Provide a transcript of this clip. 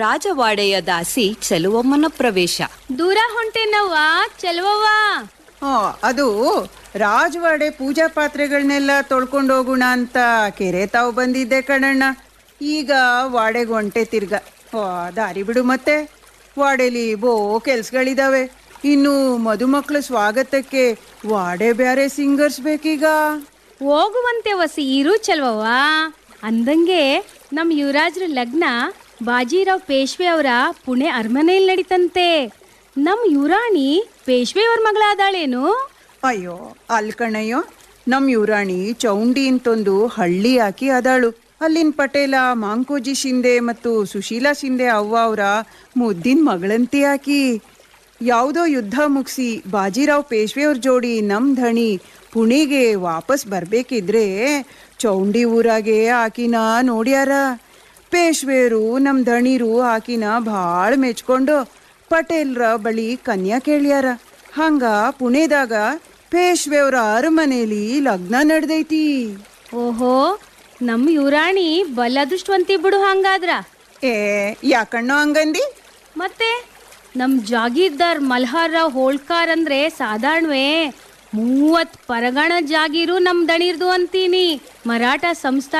ರಾಜವಾಡೆಯ ದಾಸಿ ಚೆಲುವಮ್ಮನ ಪ್ರವೇಶ ದೂರ ಹೊಂಟೇನವ್ವ ಚೆಲುವವ್ವ ಹಾ ಅದು ರಾಜವಾಡೆ ಪೂಜಾ ಪಾತ್ರೆಗಳನ್ನೆಲ್ಲ ತೊಳ್ಕೊಂಡು ಹೋಗೋಣ ಅಂತ ಕೆರೆ ತಾವು ಬಂದಿದ್ದೆ ಕಣಣ್ಣ ಈಗ ವಾಡೆಗೆ ಹೊಂಟೆ ತಿರ್ಗ ಓ ದಾರಿ ಬಿಡು ಮತ್ತೆ ವಾಡೆಲಿ ಬೋ ಕೆಲ್ಸಗಳಿದಾವೆ ಇನ್ನು ಮದುಮಕ್ಳ ಸ್ವಾಗತಕ್ಕೆ ವಾಡೆ ಬ್ಯಾರೆ ಸಿಂಗರ್ಸ್ ಬೇಕೀಗ ಹೋಗುವಂತೆ ವಸಿ ಇರು ಚೆಲುವವ್ವ ಅಂದಂಗೆ ನಮ್ ಯುವರಾಜ್ರ ಲಗ್ನ ಬಾಜಿರಾವ್ ಪೇಶ್ವೆ ಅವರ ಪುಣೆ ಅರಮನೆಯಲ್ಲಿ ನಡೀತಂತೆ ನಮ್ ಯುರಾಣಿ ಪೇಶ್ವೆ ಅವ್ರ ಮಗಳಾದಾಳೇನು ಅಯ್ಯೋ ಅಲ್ ಕಣಯ್ಯೋ ನಮ್ ಯುರಾಣಿ ಚೌಂಡಿ ಅಂತೊಂದು ಹಳ್ಳಿ ಹಾಕಿ ಅದಾಳು ಅಲ್ಲಿನ ಪಟೇಲ ಮಾಂಕೋಜಿ ಶಿಂದೆ ಮತ್ತು ಸುಶೀಲಾ ಶಿಂದೆ ಅವ್ವ ಅವರ ಮುದ್ದಿನ ಮಗಳಂತಿ ಹಾಕಿ ಯಾವುದೋ ಯುದ್ಧ ಮುಗಿಸಿ ಬಾಜಿರಾವ್ ಪೇಶ್ವೆಯವ್ರ ಜೋಡಿ ನಮ್ ಧಣಿ ಪುಣೆಗೆ ವಾಪಸ್ ಬರ್ಬೇಕಿದ್ರೆ ಚೌಂಡಿ ಊರಾಗೆ ಆಕಿನ ನೋಡ್ಯಾರ ಪೇಶ್ವೆಯರು ನಮ್ ದಣಿರು ಆಕಿನ ಭಾಳ ಮೆಚ್ಕೊಂಡು ಪಟೇಲ್ರ ಬಳಿ ಕನ್ಯಾ ಕೇಳ್ಯಾರ ಹಂಗ ಪುಣೆದಾಗ ಪೇಶ್ವೆಯವ್ರ ಅರಮನೆಯಲ್ಲಿ ಲಗ್ನ ನಡ್ದೈತಿ ಓಹೋ ನಮ್ ಯುರಾಣಿ ಬಲ್ಲ ಅದೃಷ್ಟವಂತಿ ಬಿಡು ಹಂಗಾದ್ರ ಏ ಯಾಕಣ್ಣೋ ಹಂಗಂದಿ ಮತ್ತೆ ನಮ್ ಜಾಗೀರ್ದಾರ್ ಮಲ್ಹಾರ್ ರಾವ್ ಹೋಳ್ಕಾರ್ ಅಂದ್ರೆ ಸಾಧಾರಣವೇ ಮೂವತ್ ಪರಗಣ ಜಾಗೀರು ನಮ್ ದಣಿರ್ದು ಅಂತೀನಿ ಮರಾಠ ಸಂಸ್ಥಾನ